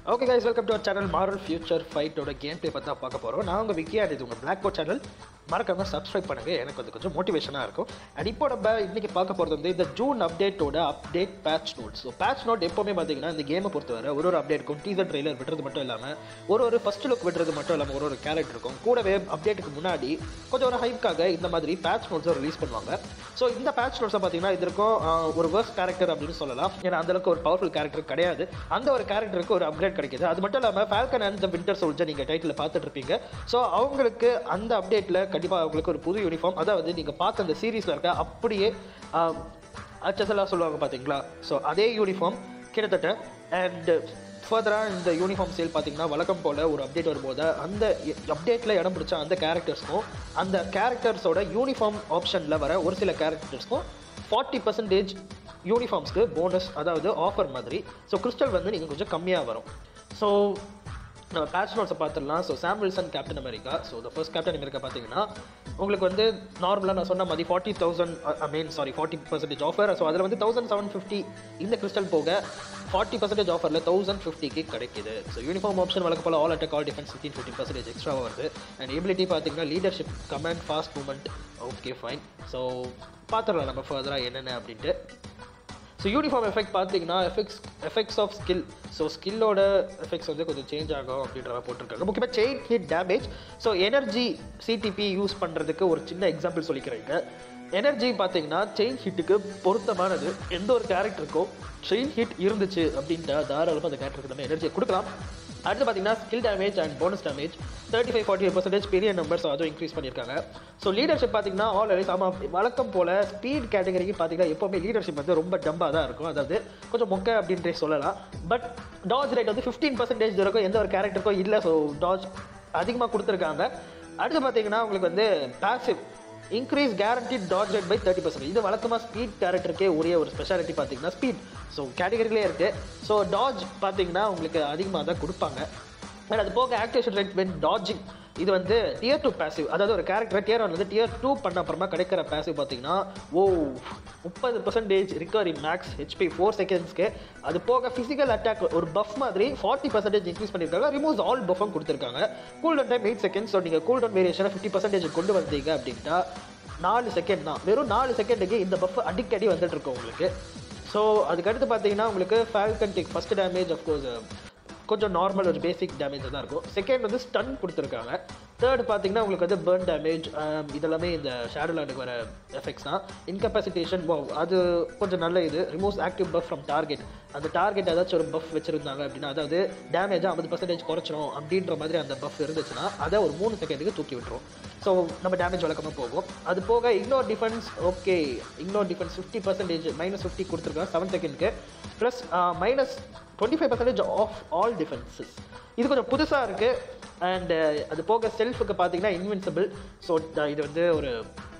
okay guys welcome to our channel Marvel future ஃபைட்டோட game play பற்றி தான் பார்க்க போகிறோம் நான் உங்கள் விக்கியா இது உங்கள் பிளாக் கோட் சேனல் மறக்காம சப்ஸ்கிரைப் பண்ணுங்க எனக்கு வந்து கொஞ்சம் மோட்டிவேஷனாக இருக்கும் அண்ட் இப்போ நம்ம இன்னைக்கு பார்க்க போகிறது வந்து இந்த ஜூன் அப்டேட்டோட update patch notes so patch note எப்போவுமே பார்த்தீங்கன்னா இந்த கேமை பொறுத்தவரை ஒரு ஒரு அப்டேட்டுக்கும் டீசர் ட்ரெய்லர் விடுறது மட்டும் இல்லாமல் ஒரு ஒரு ஃபர்ஸ்ட் லுக் விடுறது மட்டும் இல்லாமல் ஒரு ஒரு கேரக்டர் இருக்கும் கூடவே அப்டேட்டுக்கு முன்னாடி கொஞ்சம் ஒரு ஹைப்காக இந்த மாதிரி பேட்ச் நோட்ஸை ரிலீஸ் பண்ணுவாங்க ஸோ இந்த பேட்ச் நோட்ஸை பார்த்தீங்கன்னா இதற்கும் ஆஹ், ஒரு வேர்ஸ்ட் கேரக்டர் அப்படின்னு சொல்லலாம் ஏன்னா அந்தளவுக்கு ஒரு பவர்ஃபுல் கேரக்டர் கிடையாது அந்த ஒரு கேரக்டருக்கு ஒரு அப்டேட் கிடைக்குது அது மட்டும் இல்லாமல் Falcon and the Winter Soldier நீங்கள் டைட்டில் பார்த்துட்டு இருப்பீங்க ஸோ அவங்களுக்கு அந்த அப்டேட்டில் கண்டிப்பாக அவங்களுக்கு ஒரு புது யூனிஃபார்ம் அதாவது நீங்கள் பார்த்த அந்த சீரீஸில் இருக்க அப்படியே அச்சசலாக சொல்லுவாங்க பார்த்தீங்களா ஸோ அதே யூனிஃபார்ம் கிட்டத்தட்ட அண்ட் ஃபர்தராக இந்த யூனிஃபார்ம் சேல் பார்த்தீங்கன்னா வழக்கம் போல் ஒரு அப்டேட் வரும்போது அந்த அப்டேட்டில் இடம் பிடிச்ச அந்த கேரக்டர்ஸ்க்கும் அந்த கேரக்டர்ஸோட யூனிஃபார்ம் ஆப்ஷனில் வர ஒரு சில கேரக்டர்ஸ்க்கும் ஃபார்ட்டி பர்சன்டேஜ் யூனிஃபார்ம்ஸ்க்கு போனஸ் அதாவது ஆஃபர் மாதிரி ஸோ கிறிஸ்டல் வந்து நீங்கள் கொஞ்சம் கம்மியாக வரும் ஸோ நம்ம பேட்ச் நோட்ஸை பார்த்துடலாம் so Sam Wilson Captain America so the first Captain America பார்த்தீங்கன்னா உங்களுக்கு வந்து நார்மலாக நான் சொன்ன மாதிரி forty thousand I mean sorry forty percentage offer so அதில் வந்து தௌசண்ட் செவன் ஃபிஃப்டி இந்த கிறிஸ்டல் போக ஃபார்ட்டி பர்சன்டேஜ் ஆஃபரில் தௌசண்ட் ஃபிஃப்டிக்கு கிடைக்குது ஸோ யூனிஃபார்ம் ஆப்ஷன் வழக்கு போல் all attack all defence fifteen fifteen percentage extra வருது அண்ட் எபிலிட்டி பார்த்தீங்கன்னா leadership command fast movement okay fine so பார்த்துடலாம் நம்ம ஃபர்தராக என்னென்ன அப்படின்ட்டு ஸோ யூனிஃபார்ம் எஃபெக்ட் பார்த்தீங்கன்னா effects effects of skill so ஸ்கில்லோட எஃபெக்ட்ஸ் வந்து கொஞ்சம் சேஞ்ச் ஆகும் அப்படின்ற மாதிரி போட்டிருக்காங்க முக்கியமாக chain hit damage so energy CDP use பண்ணுறதுக்கு ஒரு சின்ன எக்ஸாம்பிள் சொல்லிக்கிறேங்க எனர்ஜி பார்த்தீங்கன்னா செயின் ஹிட்டுக்கு பொருத்தமானது எந்த ஒரு கேரக்டருக்கும் செயின் ஹிட் இருந்துச்சு அப்படின்ட்டு தாராளமாக அந்த கேரக்டருக்கு நம்ம எனர்ஜியை கொடுக்கலாம் அடுத்து பார்த்தீங்கன்னா skill damage and bonus damage thirty five forty percentage பெரிய நம்பர்ஸ் அதுவும் இன்க்ரீஸ் பண்ணியிருக்காங்க ஸோ லீடர்ஷிப் பார்த்தீங்கன்னா ஆல்ரெடி ஆமாம் வழக்கம் போல் ஸ்பீட் கேட்டகரிக்கு பார்த்தீங்கன்னா எப்போவுமே லீடர்ஷிப் வந்து ரொம்ப டம்பாக தான் இருக்கும் அதாவது கொஞ்சம் மொக்க அப்படின்றே சொல்லலாம் பட் டாஜ் ரேட் வந்து ஃபிஃப்டீன் பர்சன்டேஜ் இருக்கும் எந்த ஒரு கேரக்டருக்கும் இல்லை ஸோ டாஜ் அதிகமாக கொடுத்துருக்காங்க அடுத்து பார்த்தீங்கன்னா உங்களுக்கு வந்து passive increase guaranteed dodge rate by thirty percent இது வழக்கமாக ஸ்பீட் கேரக்டருக்கே உரிய ஒரு ஸ்பெஷாலிட்டி பார்த்தீங்கன்னா ஸ்பீட் ஸோ கேட்டகரியிலே இருக்குது ஸோ டாஜ் பார்த்தீங்கன்னா உங்களுக்கு அதிகமாக தான் கொடுப்பாங்க அண்ட் அது போக ஆக்டிவேஷன் ரேட் வென் டாஜிங் இது வந்து டியர் டூ பேசிவ் அதாவது ஒரு கேரக்டர் டியர் ஒன் வந்து டியர் டூ பண்ண அப்புறமா கிடைக்கிற பேசிவ் பார்த்தீங்கன்னா ஓ முப்பது percentage recovery max HP four செகண்ட்ஸ்க்கு அது போக ஃபிசிக்கல் அட்டாக் ஒரு பஃப் மாதிரி ஃபார்ட்டி பர்சன்டேஜ் இன்க்ரீஸ் பண்ணியிருக்காங்க ரிமூவ்ஸ் ஆல் பஃபும் கொடுத்துருக்காங்க cool down time eight seconds so நீங்கள் கூல் டவுன் வேரியேஷனை ஃபிஃப்டி பர்சன்டேஜ் கொண்டு வந்தீங்க அப்படின்ட்டா நாலு செகண்ட் தான் வெறும் நாலு செகண்டுக்கு இந்த பஃப் அடிக்கடி வந்துட்டு இருக்கும் உங்களுக்கு ஸோ அதுக்கடுத்து பார்த்தீங்கன்னா உங்களுக்கு Falcon take first damage of course கொஞ்சம் நார்மல் ஒரு பேசிக் டேமேஜ் தான் இருக்கும் செகண்ட் வந்து ஸ்டன் கொடுத்துருக்காங்க தேர்ட் பார்த்தீங்கன்னா உங்களுக்கு வந்து பேர்ன் டேமேஜ் இதெல்லாமே இந்த ஷேடோ லேண்டுக்கு வர எஃபெக்ட்ஸ் தான் இன்கப்பாசிட்டேஷன் அது கொஞ்சம் நல்ல இது removes active buff from target அந்த டார்கெட் ஏதாச்சும் ஒரு பஃப் வச்சிருந்தாங்க அப்படின்னா அதாவது டேமேஜாக ஐம்பது பர்சன்டேஜ் குறைச்சிரும் அப்படின்ற மாதிரி அந்த பஃப் இருந்துச்சுன்னா அதை ஒரு மூணு செகண்டுக்கு தூக்கி விட்டுரும் ஸோ நம்ம டேமேஜ் வழக்கமாக போகும் அது போக ignore defence okay ignore defence fifty percentage minus fifty கொடுத்துருக்காங்க செவன் செகண்ட்க்கு plus minus twenty five percentage of all defences இது கொஞ்சம் புதுசாக இருக்குது அண்ட் அது போக செல்ஃபுக்கு பார்த்தீங்கன்னா இன்வின்சிபிள் ஸோ இது வந்து ஒரு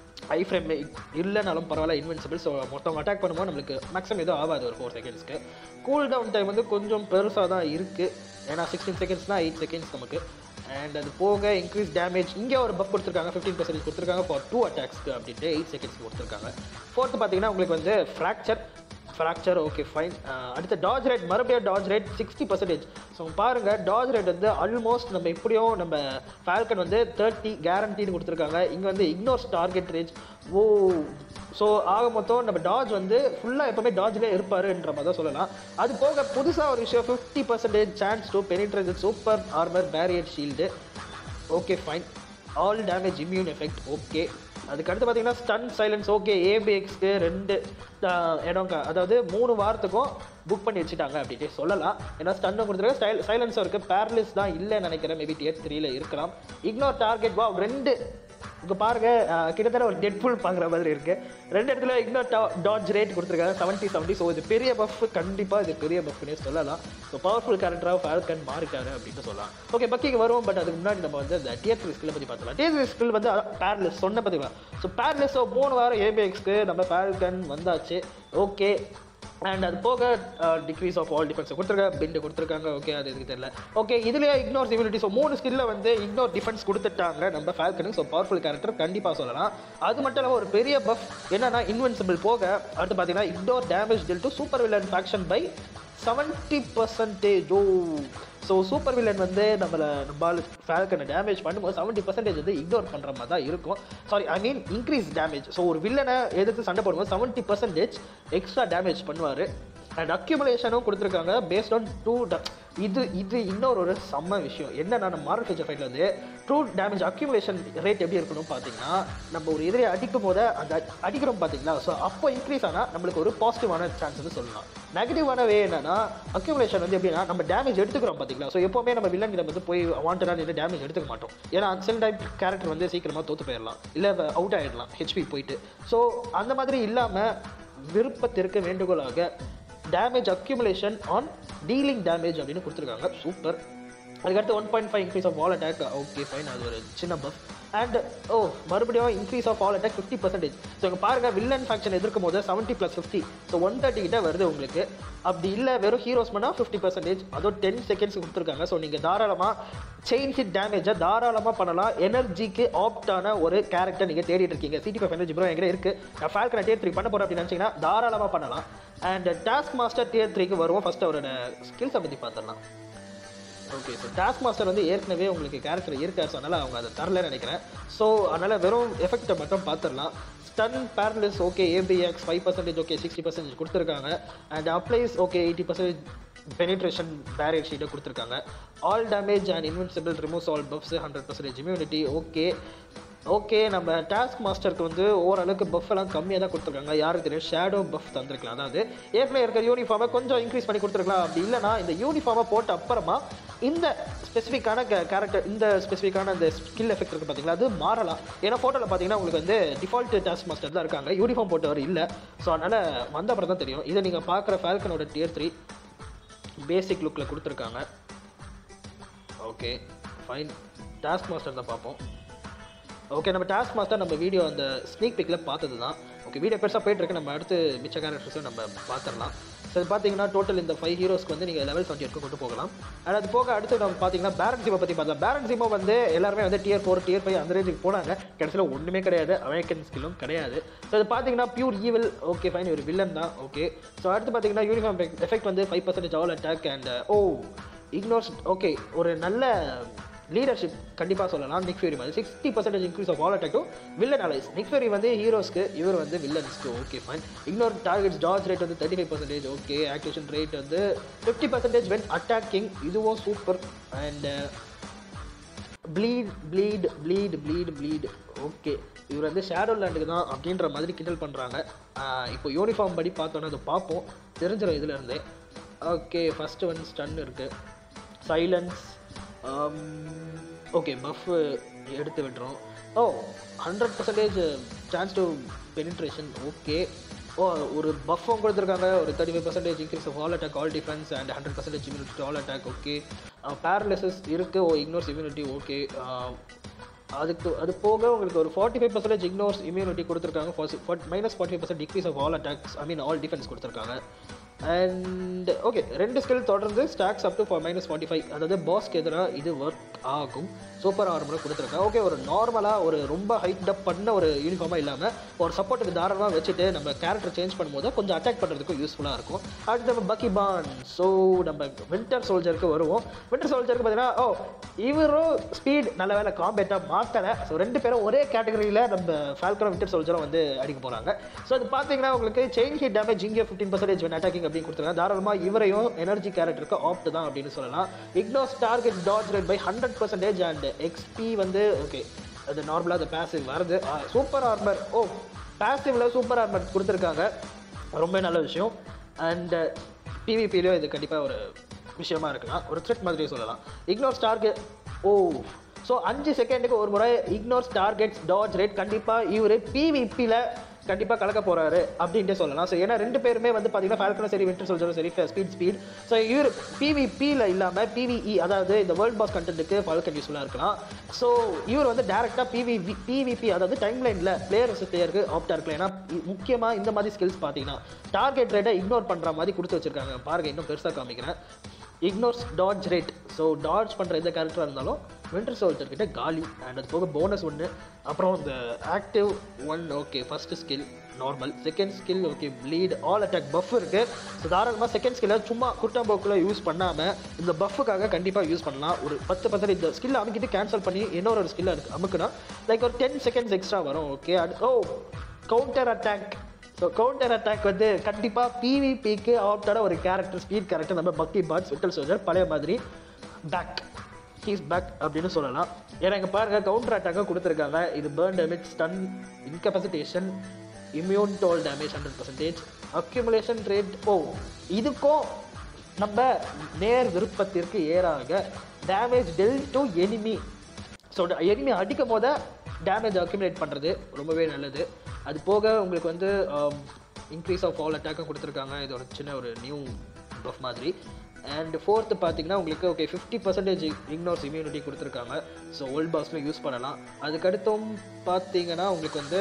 ஐ ஃப்ரேம் இல்லைனாலும் பரவாயில்ல இன்வென்சிபிள் ஸோ மொத்தம் அட்டாக் பண்ணும்போது நம்மளுக்கு மேக்ஸிமம் எதுவும் ஆகாது ஒரு ஃபோர் செகண்ட்ஸ்க்கு கூல் டவுன் டைம் வந்து கொஞ்சம் பெருசாக தான் இருக்குது ஏன்னா சிக்ஸ்டீன் செகண்ட்ஸ்னால் எயிட் செகண்ட்ஸ் நமக்கு அண்ட் அது போக இன்க்ரீஸ் டேமேஜ் இங்கே ஒரு பஃப் கொடுத்துருக்காங்க ஃபிஃப்டீன் பர்சன்டேஜ் கொடுத்துருக்காங்க ஃபார் டூ அட்டாக்ஸ்க்கு அப்படின்ட்டு எயிட் செகண்ட்ஸ் கொடுத்துருக்காங்க ஃபோர்த்து பார்த்தீங்கன்னா உங்களுக்கு வந்து ஃப்ராக்சர் ஃப்ராக்சர் ஓகே ஃபைன் அடுத்த டாஜ் ரேட் மறுபடியும் dodge rate sixty percentage so பாருங்கள் டாஜ் ரேட் வந்து ஆல்மோஸ்ட் நம்ம எப்படியும் நம்ம ஃபால்கன் வந்து தேர்ட்டி கேரண்டின்னு கொடுத்துருக்காங்க இங்கே வந்து இக்னோர்ஸ் டார்கெட் ரேஞ்ச் ஓ ஸோ ஆக மொத்தம் நம்ம டாஜ் வந்து ஃபுல்லாக எப்போவுமே டாஜ்லேயே இருப்பாருன்ற மாதிரி தான் சொல்லலாம் அது போக புதுசாக ஒரு விஷயம் fifty percentage chance to penetrate super armour barrier shield okay fine all damage immune effect okay அதுக்கு அடுத்து பார்த்தீங்கன்னா ஸ்டன் சைலன்ஸ் ஓகே ஏபிஎக்ஸ்க்கு ரெண்டு ஆஹ், இடம் க- அதாவது மூணு வாரத்துக்கும் புக் பண்ணி வச்சுட்டாங்க அப்படின்ட்டு சொல்லலாம் ஏன்னா ஸ்டன் கொடுத்துருக்க ஸ்டைல் சைலன்ஸும் இருக்குது பேரலிஸ் தான் இல்லைன்னு நினைக்கிறேன் மேபி டிஎஸ் த்ரீல இருக்கலாம் இக்னோர் டார்கெட் வா ரெண்டு இங்கே பாருங்க ஆஹ், கிட்டத்தட்ட ஒரு டெட்ஃபுல் பார்க்குற மாதிரி இருக்கு ரெண்டு இடத்துல இக்னோர் டாட்ஜ் ரேட் கொடுத்துருக்காங்க செவன்ட்டி செவன்ட்டி ஸோ இது பெரிய பஃப் கண்டிப்பாக இது பெரிய பஃப்னே சொல்லலாம் ஸோ பவர்ஃபுல் கேரக்டராக ஃபால்கன் மாறிட்டாரு அப்படின்னு சொல்லலாம் ஓகே பக்கிக்கு வருவோம் பட் அதுக்கு முன்னாடி நம்ம வந்து அந்த டிஎஸ் ஸ்கில் பற்றி பார்த்தலாம் டிஎஸ் ஸ்கில் வந்து பேர்லெஸ் சொன்ன பார்த்தீங்களா ஸோ பேர்லெஸ் ஸோ மூணு வாரம் ஏபிஎக்ஸ்க்கு நம்ம ஃபால்கன் வந்தாச்சு ஓகே அண்ட் அது போக டிக்ரீஸ் ஆஃப் ஆல் டிஃபென்ஸ் கொடுத்துருக்காங்க பிண்டு கொடுத்துருக்காங்க ஓகே அது எதுக்கு தெரியல ஓகே இதுலேயே இக்னோர் சிவிலிட்டி ஸோ மூணு ஸ்கில்ல வந்து இக்னோர் டிஃபென்ஸ் கொடுத்துட்டாங்க நம்ம ஃபால்கனுக்கு ஸோ பவர்ஃபுல் கேரக்டர் கண்டிப்பாக சொல்லலாம் அது மட்டும் இல்லாமல் ஒரு பெரிய பஃப் என்னன்னா இன்வென்சிபிள் போக அடுத்து பார்த்தீங்கன்னா ignore damage dealt to super villain faction by seventy percentage ஓ ஸோ சூப்பர் வில்லன் வந்து நம்மளை நம்மளால் ஃபேல்கனை டேமேஜ் பண்ணும்போது செவன்ட்டி பர்சன்டேஜ் வந்து இக்னோர் பண்ணுற மாதிரி தான் இருக்கும் sorry I mean increase damage so ஒரு வில்லனை எதிர்த்து சண்டை போடும்போது செவன்ட்டி பர்சன்டேஜ் எக்ஸ்ட்ரா டேமேஜ் பண்ணுவார் அண்ட் அக்யூமுலேஷனும் கொடுத்துருக்காங்க பேஸ்ட் ஆன் டூ இது இது இன்னொரு ஒரு செம்ம விஷயம் என்னன்னா நம்ம மாரல் ஃபீச்சர் ஃபைட்டில் வந்து ட்ரூ டேமேஜ் அக்யூமுலேஷன் ரேட் எப்படி இருக்கணும் பார்த்தீங்கன்னா நம்ம ஒரு எதிரியை அடிக்கும் போது அந்த அடிக்கிறோம் பார்த்தீங்களா ஸோ அப்போ இன்க்ரீஸ் ஆனால் நம்மளுக்கு ஒரு பாசிட்டிவான சான்ஸ் வந்து சொல்லலாம் நெகட்டிவான வே என்னன்னா அக்யூமுலேஷன் வந்து எப்படின்னா நம்ம டேமேஜ் எடுத்துக்கிறோம் பார்த்தீங்களா ஸோ எப்போவுமே நம்ம வில்லன் கிட்ட வந்து போய் வாண்டடாக நின்று டேமேஜ் எடுத்துக்க மாட்டோம் ஏன்னா சில டைப் கேரக்டர் வந்து சீக்கிரமாக தோத்து போயிடலாம் இல்லை அவுட் ஆகிடலாம் ஹெச்பி போயிட்டு ஸோ அந்த மாதிரி இல்லாமல் விருப்பத்திற்கு வேண்டுகோளாக damage accumulation on dealing damage அப்படின்னு கொடுத்துருக்காங்க சூப்பர் அதுக்கடுத்து one point five increase of all attack okay fine அது ஒரு சின்ன பஃப் அண்ட் ஓ மறுபடியும் increase of all attack fifty percentage so இங்கே பாருங்கள் வில்லன் ஃபேக்ஷன் எதிர்க்கும் போது seventy plus fifty so one thirty கிட்ட வருது உங்களுக்கு அப்படி இல்லை வெறும் ஹீரோஸ் பண்ணால் ஃபிஃப்டி பர்சன்டேஜ் அதுவும் டென் செகண்ட்ஸ் கொடுத்துருக்காங்க ஸோ நீங்கள் தாராளமாக செயின் ஹிட் டேமேஜை தாராளமாக பண்ணலாம் எனர்ஜிக்கு ஆப்டான ஒரு கேரக்டர் நீங்கள் தேடிட்டு இருக்கீங்க சிட்டி ஃபைவ் எனர்ஜி ப்ரோ எங்கே இருக்குது நான் ஃபால்கனை டியர் த்ரீ பண்ண போகிறேன் அப்படின்னு நினச்சிங்கன்னா தாராளமாக பண்ணலாம் அண்ட் டாஸ்க் மாஸ்டர் டியர் த்ரீக்கு வருவோம் ஃபஸ்ட் அவரோட ஸ்கில்ஸை பற்றி பார்த்துடலாம் ஓகே ஸோ டாஸ்க் மாஸ்டர் வந்து ஏற்கனவே உங்களுக்கு கேரக்டர் இருக்காரு ஸோ அதனால் அவங்க அதை தரலன்னு நினைக்கிறேன் ஸோ அதனால் வெறும் எஃபெக்ட்டை மட்டும் பார்த்துடலாம் ஸ்டன் பேரலிஸ் ஓகே ஏபிஎக்ஸ் five percentage okay sixty percentage கொடுத்துருக்காங்க and applies okay eighty percentage penetration barrier ஷீட்டை கொடுத்துருக்காங்க all damage and invincible removes all buffs hundred percentage immunity okay okay நம்ம டாஸ்க் மாஸ்டருக்கு வந்து ஓரளவுக்கு பஃப் எல்லாம் கம்மியாக தான் கொடுத்துருக்காங்க யாருக்கு தெரியும் ஷேடோ பஃப் தந்திருக்கலாம் அதாவது ஏற்கனவே இருக்கிற யூனிஃபார்மை கொஞ்சம் இன்க்ரீஸ் பண்ணி கொடுத்துருக்கலாம் அப்படி இல்லைனா இந்த யூனிஃபார்மை போட்ட அப்புறமா இந்த ஸ்பெசிஃபிக்கான கேரக்டர் இந்த ஸ்பெசிஃபிக்கான அந்த ஸ்கில் எஃபெக்ட் இருக்குது பார்த்தீங்களா அது மாறலாம் ஏன்னா ஃபோட்டோவில் பார்த்தீங்கன்னா உங்களுக்கு வந்து டிஃபால்ட் டாஸ்க் மாஸ்டர் தான் இருக்காங்க யூனிஃபார்ம் போட்டவர் இல்லை ஸோ அதனால் வந்த அப்புறம் தான் தெரியும் இதை நீங்கள் பார்க்குற ஃபால்கனோட டியர் த்ரீ பேசிக் லுக்கில் கொடுத்துருக்காங்க ஓகே ஃபைன் டாஸ்க் மாஸ்டர் தான் பார்ப்போம் ஓகே நம்ம டாஸ்க் மாஸ்டர் நம்ம வீடியோ அந்த ஸ்னீக் பிக்கில் பார்த்தது தான் ஓகே வீடியோ பெருசாக போயிட்டு இருக்கு நம்ம அடுத்து மிச்ச கேரக்டர்ஸும் நம்ம பார்த்துடலாம் ஸோ இது பார்த்தீங்கன்னா டோட்டல் இந்த ஃபைவ் ஹீரோஸ்க்கு வந்து நீங்கள் லெவல் டுவெண்ட்டி வரைக்கும் கொண்டு போகலாம் அண்ட் அது போக அடுத்து நம்ம பார்த்தீங்கன்னா பேரன் ஜிமோ பற்றி பார்த்தலாம் பேரன் ஜிமோ வந்து எல்லாருமே வந்து டியர் ஃபோர் டியர் ஃபைவ் அந்த ரேஞ்சுக்கு போனாங்க கடைசியில் ஒன்றுமே கிடையாது அமெரிக்கன் ஸ்கில்லும் கிடையாது ஸோ இது பார்த்தீங்கன்னா பியூர் ஈவில் ஓகே ஃபைன் ஒரு வில்லன் தான் ஓகே ஸோ அடுத்து பார்த்தீங்கன்னா யூனிஃபார்ம் எஃபெக்ட் வந்து five percentage all attack and ஓ இக்னோர்ஸ் ஓகே ஒரு நல்ல லீடர்ஷிப் கண்டிப்பாக சொல்லலாம் நிக் ஃபியூரி மாதிரி sixty percentage increase of all attack to villain allies Nick Fury வந்து ஹீரோஸ்க்கு இவர் வந்து வில்லன்ஸ்க்கு ஓகே ஃபைன் இன்னொரு டார்கெட்ஸ் டார்ஜ் ரேட் வந்து thirty five percentage okay activation rate வந்து ஃபிஃப்டி பர்சன்டேஜ் வென் அட்டாக்கிங் இதுவும் super and bleed bleed bleed bleed bleed okay இவர் வந்து ஷேடோ லேண்டுக்கு தான் அப்படின்ற மாதிரி கிண்டல் பண்ணுறாங்க இப்போ யூனிஃபார்ம் படி பார்த்தோன்னா அதை பார்ப்போம் தெரிஞ்சிடும் இதுலேருந்தே ஓகே ஃபஸ்ட்டு வந்து ஸ்டன் இருக்குது சைலன்ஸ் ஓகே பஃப் எடுத்து விட்டுறோம் ஓ hundred percentage chance to penetration okay ஓ ஒரு பஃபும் கொடுத்துருக்காங்க ஒரு thirty five percentage increase of all attack all defense and hundred percentage immunity all attack okay paralyses இருக்குது ஓ இக்னோர்ஸ் இம்யூனிட்டி ஓகே அதுக்கு அது போக உங்களுக்கு ஒரு forty five percentage ignores immunity கொடுத்துருக்காங்க minus forty five percent decrease of all attacks I mean all defense கொடுத்துருக்காங்க and okay ரெண்டு ஸ்கில் தொடர்ந்து stacks up to minus forty five அதாவது பாஸ்க்கு எதிராக இது ஒர்க் ஆகும் சூப்பர் ஆர்மரை கொடுத்துருக்கேன் ஓகே ஒரு நார்மலாக ஒரு ரொம்ப ஹைட் அப் பண்ண ஒரு யூனிஃபார்மாக இல்லாமல் ஒரு சப்போர்ட்டுக்கு தாராளமாக வச்சுட்டு நம்ம கேரக்டர் சேஞ்ச் பண்ணும்போது கொஞ்சம் அட்டாக் பண்ணுறதுக்கும் யூஸ்ஃபுல்லாக இருக்கும் அடுத்து நம்ம பக்கி பான் ஸோ நம்ம வின்டர் சோல்ஜருக்கு வருவோம் வின்டர் சோல்ஜருக்கு பார்த்தீங்கன்னா ஓ இவரும் ஸ்பீட் நல்ல வேலை காம்பேட்டாக மாற்றலை ஸோ ரெண்டு பேரும் ஒரே கேட்டகரியில் நம்ம ஃபால்கனும் வின்டர் சோல்ஜரும் வந்து அடிக்க போகிறாங்க ஸோ அது பார்த்தீங்கன்னா உங்களுக்கு செயின் ஹிட் டேமேஜ் இங்கே ஃபிஃப்டீன் பர்சன்டேஜ் வென் அட்டாக்கிங் அப்படின்னு கொடுத்துருக்காங்க தாராளமாக இவரையும் எனர்ஜி கேரக்டருக்கு ஆப்ட் தான் அப்படின்னு சொல்லலாம் ignores target dodge rate by hundred percentage and XP வந்து ஓகே அது நார்மலாக அது பேசிவ் வருது சூப்பர் ஆர்மர் ஓ பேசிவில் சூப்பர் ஆர்மர் கொடுத்துருக்காங்க ரொம்ப நல்ல விஷயம் அண்ட் பிவிபிலையும் இது கண்டிப்பாக ஒரு விஷயமா இருக்கலாம் ஒரு த்ரெட் மாதிரி சொல்லலாம் இக்னோர் டார்கெட் ஓ ஸோ அஞ்சு செகண்டுக்கு ஒரு முறை இக்னோர் டார்கெட்ஸ் டாட்ஜ் ரேட் கண்டிப்பாக இவர் பிவிபியில் கண்டிப்பாக கலக்க போகிறாரு அப்படின்ட்டு சொல்லலாம் ஸோ ஏன்னா ரெண்டு பேருமே வந்து பார்த்தீங்கன்னா ஃபால்கனும் சரி வின்டர் சோல்ஜரும் சரி ஸ்பீட் ஸ்பீட் ஸோ இவர் பிவிபியில் இல்லாமல் பிவிஇ அதாவது இந்த வேர்ல்ட் பாஸ் கண்டென்ட்டுக்கு ஃபால்கன் யூஸ்ஃபுல்லாக இருக்கலாம் ஸோ இவர் வந்து டேரெக்டாக பிவிவி பிவிபி அதாவது டைம் லைனில் பிளேயர் பிளேயருக்கு ஆப்டாக இருக்கலாம் ஏன்னா முக்கியமாக இந்த மாதிரி ஸ்கில்ஸ் பார்த்தீங்கன்னா டார்கெட் ரேட்டை இக்னோர் பண்ணுற மாதிரி கொடுத்து வச்சிருக்காங்க பாருங்க இன்னும் பெருசாக காமிக்கிறேன் ignores dodge rate so dodge பண்ணுற எந்த கேரக்டராக இருந்தாலும் வின்டர் சோல்ஜர் கிட்ட காலி அண்ட் அது போக போனஸ் ஒன்று அப்புறம் இந்த active one okay first skill normal second skill okay bleed all attack buff இருக்கு ஸோ தாராளமாக செகண்ட் ஸ்கில்லை சும்மா குட்டாம்போக்கில் யூஸ் பண்ணாமல் இந்த பஃபுக்காக கண்டிப்பாக யூஸ் பண்ணலாம் ஒரு பத்து பர்சன்ட் இந்த ஸ்கில் அமைக்கிட்டு கேன்சல் பண்ணி இன்னொரு ஒரு ஸ்கில் அமுக்குனா லைக் ஒரு டென் செகண்ட்ஸ் எக்ஸ்ட்ரா வரும் ஓகே ஓ counter attack so counter attack வந்து கண்டிப்பாக பிவிபிக்கு ஆப்டான ஒரு கேரக்டர் ஸ்பீட் கேரக்டர் நம்ம பக்தி பாட்ஸ் விட்டல் சோல்ஜர் பழைய மாதிரி பேக் ஹீஸ் பேக் அப்படின்னு சொல்லலாம் ஏன்னா இங்கே பாருங்கள் கவுண்டர் அட்டாக்காக கொடுத்துருக்காங்க இது burn damage stun incapacitation immune toll damage hundred percentage accumulation rate ஓ இதுக்கும் நம்ம நேர் விருப்பத்திற்கு ஏறாக damage deal to enemy so enemy அடிக்கும் போத டேமேஜ் அக்யூமுலேட் பண்ணுறது ரொம்பவே நல்லது அது போக உங்களுக்கு வந்து இன்க்ரீஸ் ஆஃப் ஆல் அட்டாக்கும் கொடுத்துருக்காங்க இது ஒரு சின்ன ஒரு நியூ பஃப் மாதிரி அண்ட் ஃபோர்த்து பார்த்தீங்கன்னா உங்களுக்கு okay fifty percentage ignores immunity கொடுத்துருக்காங்க ஸோ ஓல்ட் பாஸ்ல யூஸ் பண்ணலாம் அதுக்கடுத்தும் பார்த்தீங்கன்னா உங்களுக்கு வந்து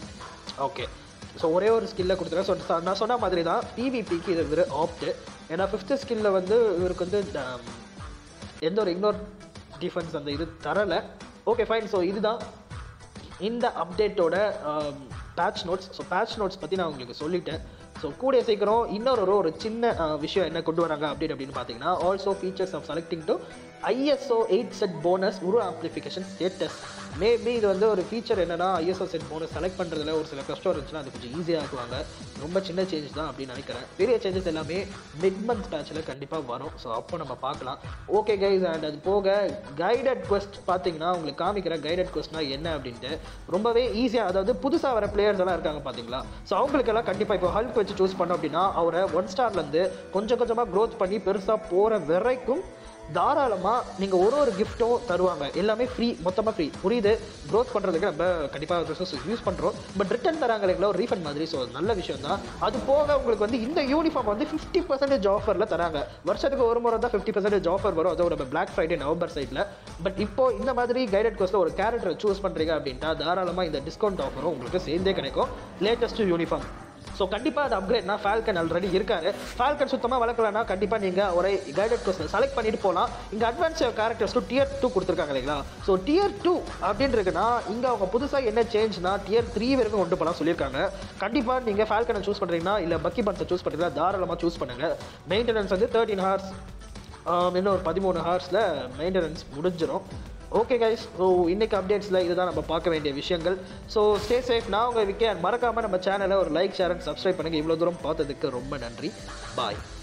ஓகே ஸோ ஒரே ஒரு ஸ்கில்ல கொடுத்துருக்கேன் ஸோ நான் சொன்ன மாதிரி தான் பிவிபிக்கு இது வெறும் ஆப்ட்டு ஏன்னா ஃபிஃப்த்து ஸ்கில்ல வந்து இவருக்கு வந்து um, எந்த ஒரு இக்னோர் டிஃபென்ஸ் அந்த இது தரலை ஓகே ஃபைன் ஸோ இதுதான் இந்த அப்டேட்டோட patch notes so patch notes பற்றி நான் உங்களுக்கு சொல்லிட்டேன் ஸோ கூடிய சீக்கிரம் இன்னொரு ஒரு ஒரு சின்ன அஹ், விஷயம் என்ன கொண்டு வராங்க அப்டேட் அப்படின்னு பார்த்தீங்கன்னா also features of selecting to ISO eight set bonus உரு ஆம்ப்ளிஃபிகேஷன் ஸ்டேட்டஸ் மேபி இது வந்து ஒரு ஃபீச்சர் என்னன்னா ஐஎஸ்ஓ செட் போனஸ் செலக்ட் பண்ணுறதுல ஒரு சில கஷ்டம் இருந்துச்சுன்னா அது கொஞ்சம் ஈஸியாக ஆக்குவாங்க ரொம்ப சின்ன சேஞ்ச் தான் அப்படின்னு நினைக்கிறேன் பெரிய சேஞ்சஸ் எல்லாமே மிட் மந்த் பேட்சில் கண்டிப்பாக வரும் ஸோ அப்போ நம்ம பார்க்கலாம் ஓகே கைஸ் அண்ட் அது போக கைடட் quest பார்த்தீங்கன்னா உங்களுக்கு காமிக்கிற கைடட் கொஸ்ட்னா என்ன அப்படின்ட்டு ரொம்பவே ஈஸியாக அதாவது புதுசாக வர பிளேயர்ஸ் எல்லாம் இருக்காங்க பார்த்தீங்களா ஸோ அவங்களுக்கெல்லாம் கண்டிப்பாக இப்போ ஹல்க் வச்சு சூஸ் பண்ணோம் அப்படின்னா அவரை ஒன் ஸ்டார்லேருந்து கொஞ்சம் கொஞ்சமாக க்ரோத் பண்ணி பெருசாக போகிற வரைக்கும் தாராளமாக நீங்கள் ஒரு ஒரு கிஃப்ட்டும் தருவாங்க எல்லாமே ஃப்ரீ மொத்தமாக ஃப்ரீ புரியுது க்ரோத் பண்ணுறதுக்கு நம்ம கண்டிப்பாக ரிசோர்ஸ் யூஸ் பண்ணுறோம் பட் ரிட்டர்ன் தராங்க இல்லைங்களா ஒரு ரீஃபண்ட் மாதிரி ஸோ நல்ல விஷயம் தான் அது போக உங்களுக்கு வந்து இந்த யூனிஃபார்ம் வந்து ஃபிஃப்டி பர்சன்டேஜ் ஆஃபரில் தராங்க வருஷத்துக்கு ஒரு முறை தான் ஃபிஃப்டி பர்சன்டேஜ் ஆஃபர் வரும் அதுவும் நம்ம பிளாக் ஃப்ரைடே நவம்பர் சைடில் பட் இப்போ இந்த மாதிரி கைடட் கோர்ஸில் ஒரு கேரக்டரை சூஸ் பண்ணுறீங்க அப்படின்ட்டா தாராளமாக இந்த டிஸ்கவுண்ட் ஆஃபரும் உங்களுக்கு சேர்ந்தே கிடைக்கும் லேட்டஸ்ட் யூனிஃபார்ம் ஸோ கண்டிப்பாக அது அப்கிரேட்னா ஃபால்கன் ஆல்ரெடி இருக்காரு ஃபால்கன் சுத்தமாக வளர்க்கலன்னா கண்டிப்பாக நீங்கள் ஒரு கைடட் கோர்ஸ் செலக்ட் பண்ணிட்டு போகலாம் இங்கே advance characters two tier two கொடுத்துருக்காங்க இல்லைங்களா ஸோ டியர் டூ அப்படின்னு இருக்குன்னா இங்கே அவங்க புதுசாக என்ன சேஞ்ச்னா டியர் த்ரீ வரைக்கும் கொண்டு போகலாம் சொல்லியிருக்காங்க கண்டிப்பாக நீங்கள் ஃபால்கனை சூஸ் பண்ணுறீங்கன்னா இல்லை பக்கி பன்ஸை சூஸ் பண்ணுறீங்கன்னா தாராளமாக சூஸ் பண்ணுங்கள் மெயின்டெனன்ஸ் வந்து தேர்ட்டின் ஹார்ஸ் இன்னும் ஒரு பதிமூணு ஹார்ஸில் மெயின்டெனன்ஸ் முடிஞ்சிடும் ஓகே கைஸ் ஸோ இன்னைக்கு அப்டேட்ஸில் இதுதான் நம்ம பார்க்க வேண்டிய விஷயங்கள் ஸோ ஸ்டே சேஃப் நான் உங்கள் விக்கே மறக்காமல் நம்ம சேனலை ஒரு லைக் ஷேர் அண்ட் சப்ஸ்கிரைப் பண்ணுங்கள் இவ்வளோ தூரம் பார்த்ததுக்கு ரொம்ப நன்றி பாய்